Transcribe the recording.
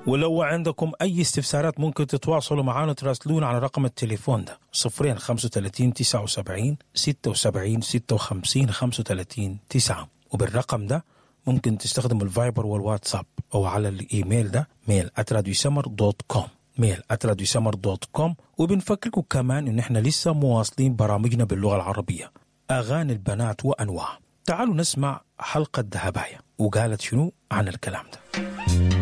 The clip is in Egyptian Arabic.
ولو عندكم أي استفسارات ممكن تتواصلوا معنا تراسلونا على رقم التليفون ده صفرين خمسة وتلاتين تسعة وسبعين ستة وسبعين ستة وخمسين خمسة وتلاتين تسعة وبالرقم ده ممكن تستخدموا الفايبر والواتساب أو على الإيميل ده ميل @راديوسمر دوت كوم ميل @راديوسمر دوت كوم وبنفكركم كمان إن إحنا لسه مواصلين برامجنا باللغة العربية أغاني البنات وأنواع تعالوا نسمع حلقة ذهبايا وقالت شنو عن الكلام ده